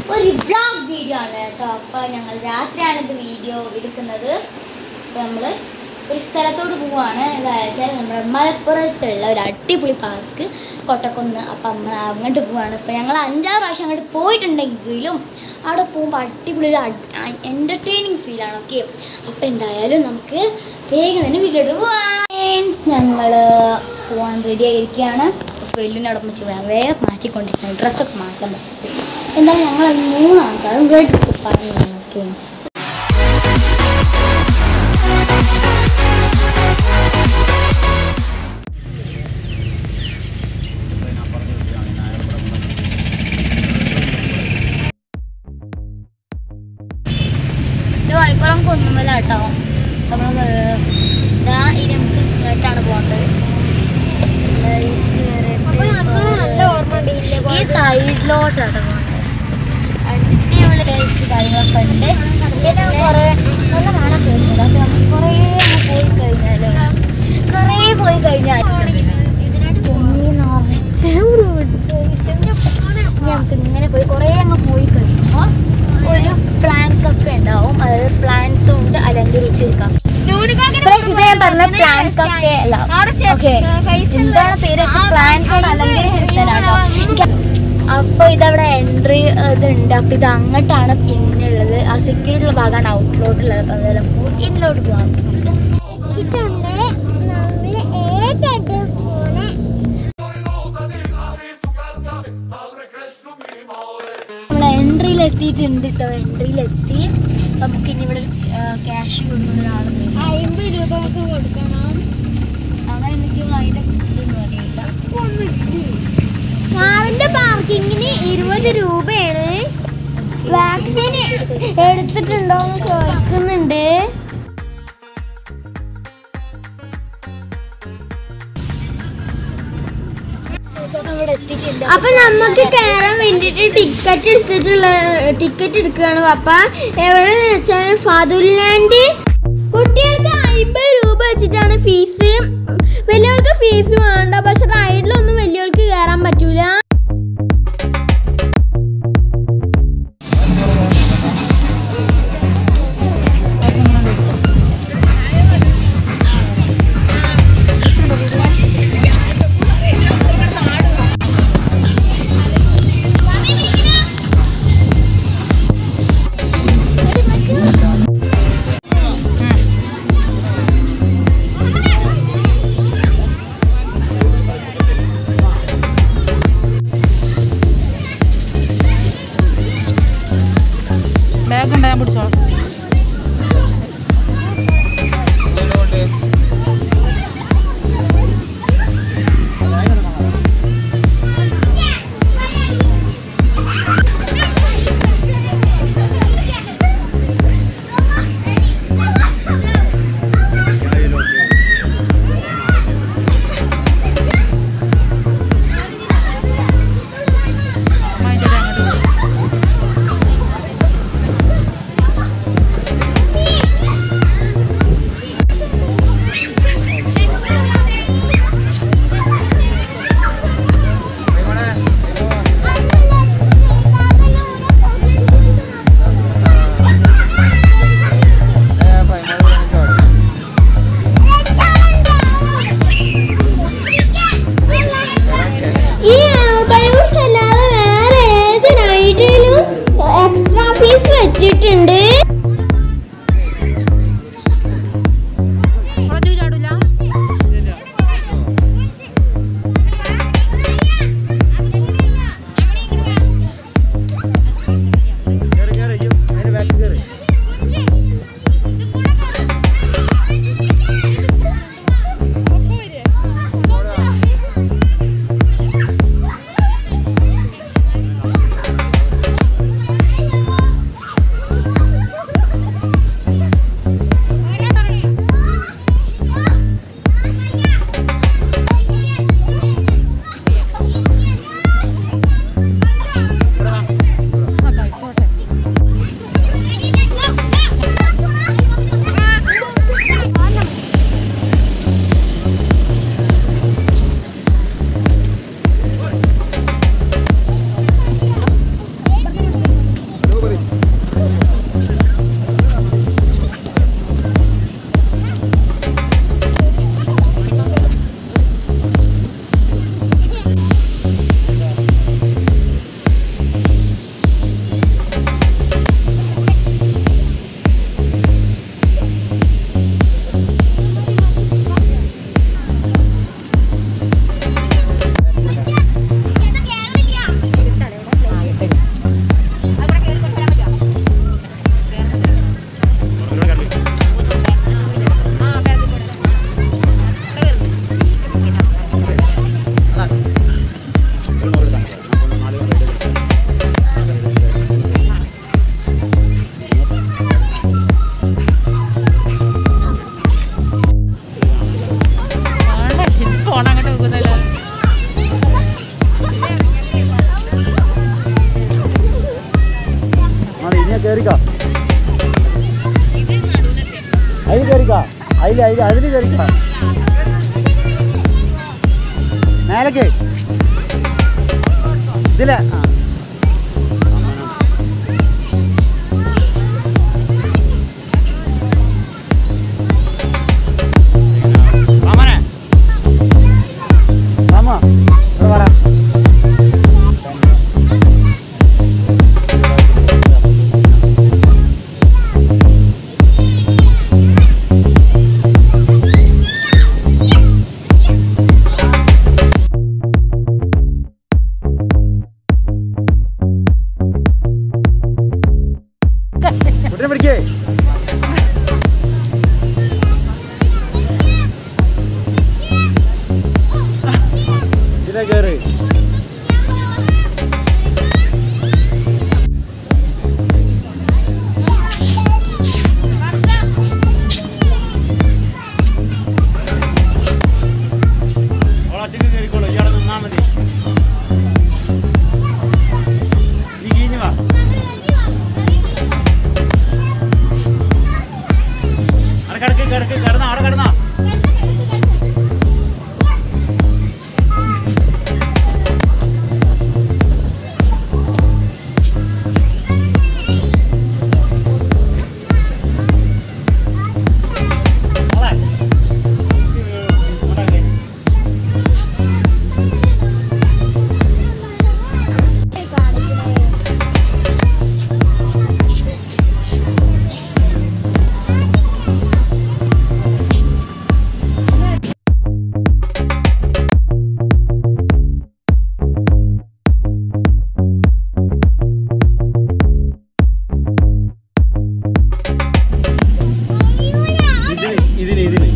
ഒരു vlog video ആണ് കേട്ടോ അപ്പോൾ ഞങ്ങൾ രാത്രിയാണ് ഇത് വീഡിയോ എടുക്കുന്നത് അപ്പോൾ നമ്മൾ ഒരു സ്ഥലത്തോട്ട് പോവുകയാണ് എന്താ വെച്ചാൽ നമ്മുടെ മലപ്പുറത്തുള്ള ഒരു അടിപൊളി പാർക്ക് കൊട്ടക്കുന്ന് അപ്പം നമ്മൾ അങ്ങോട്ട് പോവുകയാണ് ഇപ്പോൾ ഞങ്ങൾ അഞ്ചാറ് പ്രാവശ്യം അങ്ങോട്ട് പോയിട്ടുണ്ടെങ്കിലും അവിടെ പോകുമ്പോൾ അടിപൊളി ഒരു എൻ്റർടൈനിങ് ഫീലാണ് ഓക്കെ അപ്പോൾ എന്തായാലും നമുക്ക് വേഗം തന്നെ വീട്ടിലോട്ട് പോവാം ഞങ്ങൾ പോകാൻ റെഡി ആയിരിക്കുകയാണ് വെല്ലിനെ അവിടെ വെച്ച് വേണം വേഗം മാറ്റിക്കൊണ്ടിരിക്കണം ഡ്രസ്സൊക്കെ മാറ്റാൻ പറ്റും എന്തായാലും ഞങ്ങൾ മൂന്ന് ആൾക്കാരും റെഡ് പറഞ്ഞു ഓക്കെ ഇത് മലപ്പുറം കുന്നുമല കേട്ടോ നമ്മൾ ഇതാ ഇനി നമുക്ക് ഇങ്ങോട്ടാണ് പോകേണ്ടത് ഈ സൈഡിലോട്ടാണ് പോകേണ്ടത് അടിപൊളി കഴിച്ച് കാര്യങ്ങളൊക്കെ ഉണ്ട് പിന്നെ കുറേ നല്ല കാണാൻ പറ്റുന്നത് അപ്പോൾ നമ്മൾ കുറേ അങ്ങ് പോയി കഴിഞ്ഞാലോ കുറേ പോയി കഴിഞ്ഞാൽ ചെമ്മീൻ നിറച്ച് ഇനി നമുക്ക് ഇങ്ങനെ പോയി കുറേ അങ്ങ് പോയി കഴിയുമ്പോൾ ഒരു പ്ലാൻ കഫേ ഉണ്ടാവും അതായത് പ്ലാന്റ്സ് കൊണ്ട് അലങ്കരിച്ചിരിക്കാം Friends, ഇത് ഞാൻ പറഞ്ഞ പ്ലാൻ കഫേ അല്ല ഓക്കെ എന്താണ് പേര് പക്ഷെ പ്ലാന്റ്സ് കൊണ്ട് അലങ്കരിച്ചിരിക്കുന്നതാണ് അപ്പൊ ഇതവിടെ എൻട്രി ഇതുണ്ട് അപ്പൊ ഇത് അങ്ങോട്ടാണ് പിന്നുള്ളത് ആ സെക്യൂരിറ്റി ഉള്ള ഭാഗമാണ് ഔട്ടിലോട്ടുള്ളത് അപ്പൊ അതെല്ലാം ഇന്നിലോട്ട് പോകാം ഇതുണ്ട് നമ്മള് ഏതെടുത്ത് പോണേ നമ്മൾ എൻട്രിയിൽ എത്തിയിട്ടുണ്ട് ഇപ്പൊ എൻട്രിയിൽ എത്തി നമുക്ക് ഇനി ഇവിടെ ക്യാഷ് കൊടുക്കുന്ന ഒരാൾ അമ്പത് രൂപ ഒക്കെ കൊടുക്കണം അങ്ങനെ എനിക്ക് അതിന്റെ ഇതൊന്നും അറിയില്ല കാറിന്റെ പാർക്കിങ്ങിന് ഇരുപത് രൂപയാണ് വാക്സിൻ എടുത്തിട്ടുണ്ടോ എന്ന് ചോദിക്കുന്നുണ്ട് ഇവിടെ എത്തിയിട്ടുണ്ട് അപ്പൊ നമുക്ക് കയറാൻ വേണ്ടിട്ട് ടിക്കറ്റ് എടുത്തിട്ടുള്ള ടിക്കറ്റ് എടുക്കുകയാണ് പപ്പ എവിടെ വെച്ചാൽ ഫാദുലാൻഡ് കുട്ടികൾക്ക് അമ്പത് രൂപ വെച്ചിട്ടാണ് ഫീസ് വലിയവർക്ക് ഫീസ് വേണ്ട പക്ഷെ റൈഡിലൊന്നും വലിയവർക്ക് കയറാൻ പറ്റൂല ബാഗ് ഉണ്ട് ഞാൻ പിടിച്ചോളാം അതിൻ്റെ അങ്ങോട്ട് പോകും ഈ ബലൂൺസ് അല്ലാതെ വേറെ ഏത് റൈഡിലും എക്സ്ട്രാ ഫീസ് വെച്ചിട്ടുണ്ട് പുറത്തേക്ക് ചാടൂല ആ അതിൽ അതിൽ കയറിക്കാം മേലേക്ക് ഇതിലെ ആ മാമനെ മാമ ഇവിടെ വാടാ കുട്ടിനെ പിടിക്കേ ഇതിലെ കയറി ഒറ്റക്ക് കയറിക്കോളൂ ഇയാളെ നിന്നാ മതി നീ കീഞ്ഞു വാ അവിടെ കിടക്ക് കിടക്ക് കിടന്നോ അവിടെ കിടന്നോ മോളെ. ഇങ്ങോട്ടേക്ക്. ഇതിന് ഇതിന് ഇതിന്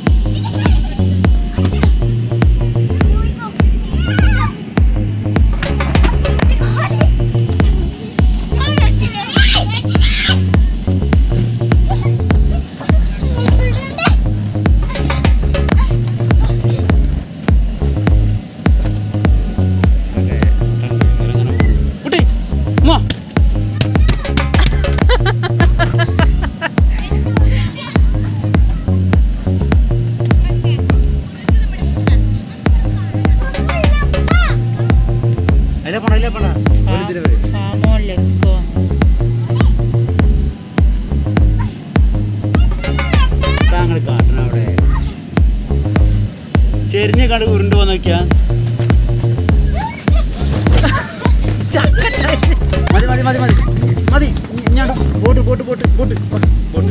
കുട്ടി ഉമ്മാ. അതിലെ പോണ അതിലെ പോണ വെളുതിലെ വരെ Vamos, let's go. താങ്കൾ കാട്ടണം അവിടെ ചെരിഞ്ഞ കട ഉരുണ്ട് പോന്ന് നോക്കിയാ മതി മതി മതി മതി മതി ഞാൻ പോട്ട് പോട്ട് പോട്ട് പോട്ട് പോട്ട്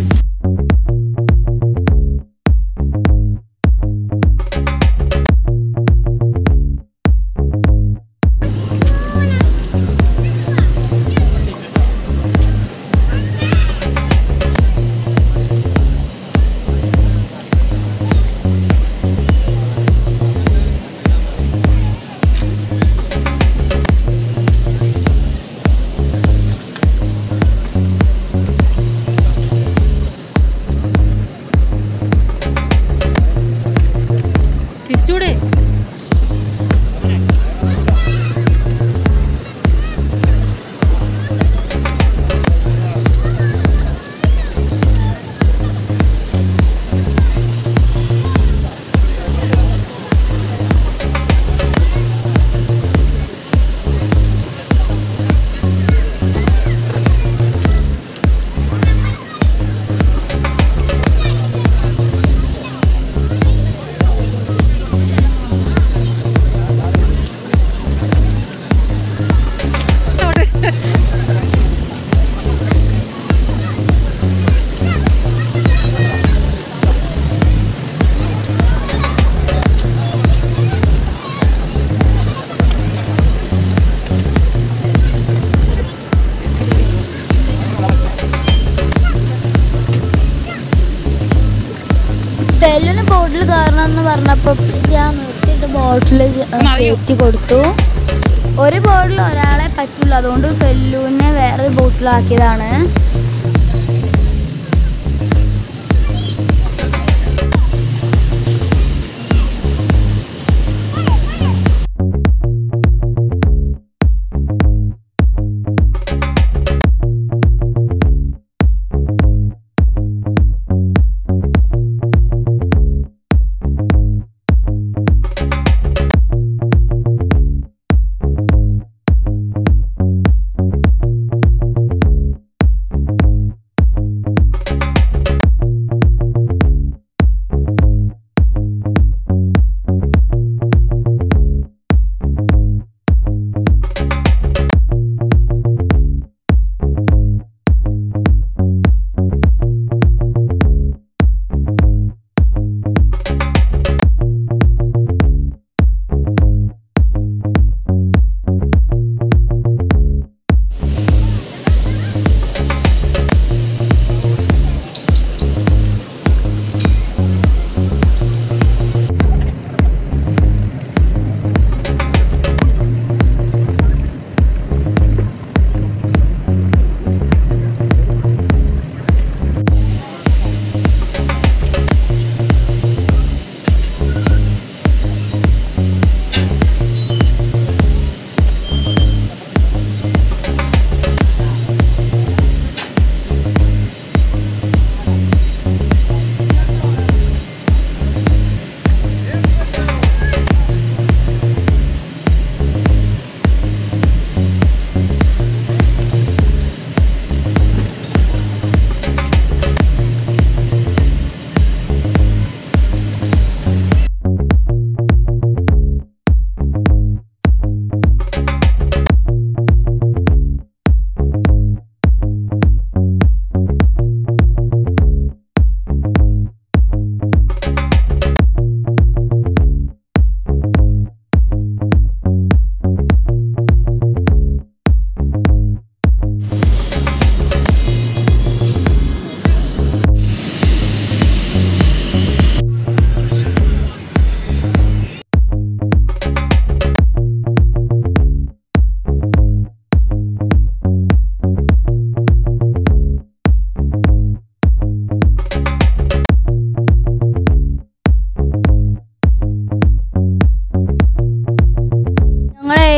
തിരിച്ചൂടെ ഫെല്ലിന് ബോട്ടിൽ കയറണം എന്ന് പറഞ്ഞപ്പോൾ ഞാൻ നിർത്തിയിട്ട് ബോട്ടിൽ കയറ്റി കൊടുത്തു ഒരു ബോട്ടിൽ ഒരാളെ പറ്റുള്ളൂ അതുകൊണ്ട് ഫെല്ലുവിനെ വേറെ ബോട്ടിലാക്കിയതാണ്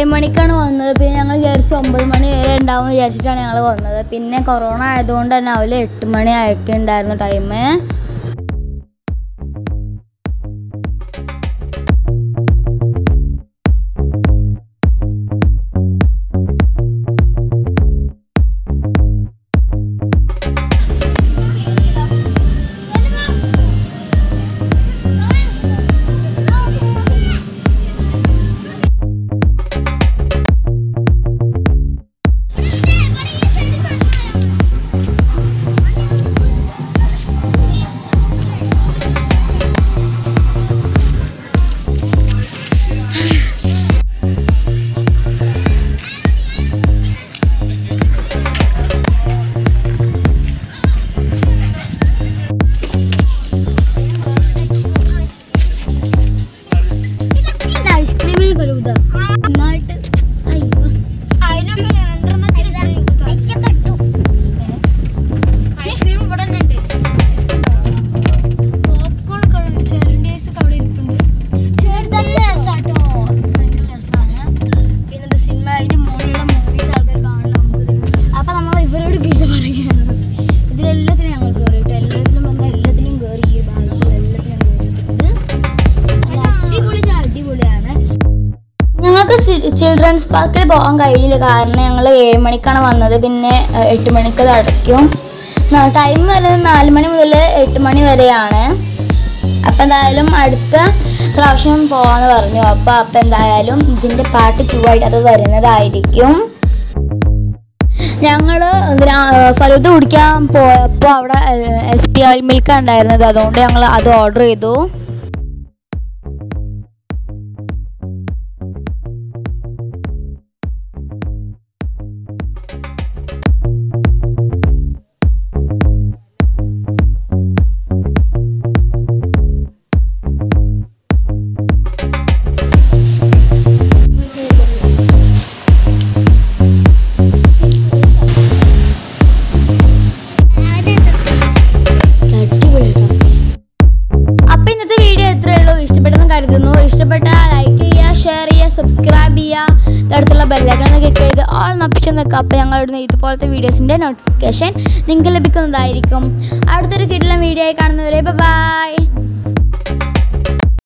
മണിക്കാണ് വന്നത് പിന്നെ ഞങ്ങൾ വിചാരിച്ചു ഒമ്പത് മണി വരെ ഉണ്ടാവും വിചാരിച്ചിട്ടാണ് ഞങ്ങൾ വന്നത് പിന്നെ കൊറോണ ആയതുകൊണ്ട് തന്നെ രാവിലെ എട്ട് മണി ആയൊക്കെ ഉണ്ടായിരുന്നു ടൈം ഐസ്ക്രീമിൽ കരുത നന്നായിട്ട് ഐസ്ക്രീം ഇവിടെ തന്നെ ഉണ്ട് പോപ്കോൺ ഒക്കെ ഉണ്ട് ചെറിയ ഐസ് ഒക്കെ അവിടെ ഇരിപ്പുണ്ട് പക്ഷേ ഇത് നല്ല രസാട്ടോ ഭയങ്കര രസമാണ് പിന്നെ ഇത് സിനിമ അതിന്റെ മുകളിലുള്ള മൂവീസ് ആൾക്കാർ കാണണം നമുക്ക് ഇതിന്. അപ്പൊ നമ്മൾ ഇവരോട് വീട് പറയുകയാണ് ഇതിലെല്ലാത്തിനും ഞങ്ങൾ കയറിയിട്ട് എല്ലാത്തിലും വന്നാൽ എല്ലാത്തിലും കയറി ഈ ഭാഗത്തുള്ള എല്ലാത്തിലും കയറിയിട്ടുണ്ട് അടിപൊളി അടിപൊളിയാണ് ഞങ്ങൾക്ക് ചിൽഡ്രൻസ് പാർക്കിൽ പോകാൻ കഴിയില്ല കാരണം ഞങ്ങൾ ഏഴ് മണിക്കാണ് വന്നത് പിന്നെ ഏഹ്, എട്ട് മണിക്ക് അത് അടയ്ക്കും ടൈം വരുന്നത് നാല് മണി മുതൽ എട്ട് മണി വരെയാണ് അപ്പം എന്തായാലും അടുത്ത പ്രാവശ്യം പോകാമെന്ന് പറഞ്ഞു അപ്പോൾ അപ്പം എന്തായാലും ഇതിൻ്റെ പാർട്ട് ടു ആയിട്ട് അത് വരുന്നതായിരിക്കും ഞങ്ങൾ ഫലൂദ കുടിക്കാൻ പോയപ്പോൾ അവിടെ എസ് പി ഓയിൽ മിൽക്ക് ഉണ്ടായിരുന്നത് അതുകൊണ്ട് ഞങ്ങൾ അത് ഓർഡർ ചെയ്തു അപ്പൊ ഇന്നത്തെ വീഡിയോ ഇത്രയേ ഉള്ളൂ ഇഷ്ടപ്പെട്ടെന്ന് കരുതുന്നു ഇഷ്ടപ്പെട്ട ലൈക്ക് ചെയ്യുക ഷെയർ ചെയ്യുക സബ്സ്ക്രൈബ് ചെയ്യുക അടുത്തുള്ള ബെല്ലൈക്കൺ ക്ലിക്ക് ചെയ്ത് ഓൾ നപ്പിച്ച് നിൽക്കുക അപ്പോൾ ഞങ്ങളുടെ ഇതുപോലത്തെ വീഡിയോസിൻ്റെ നോട്ടിഫിക്കേഷൻ നിങ്ങൾക്ക് ലഭിക്കുന്നതായിരിക്കും അടുത്തൊരു കിട്ടുന്ന വീഡിയോ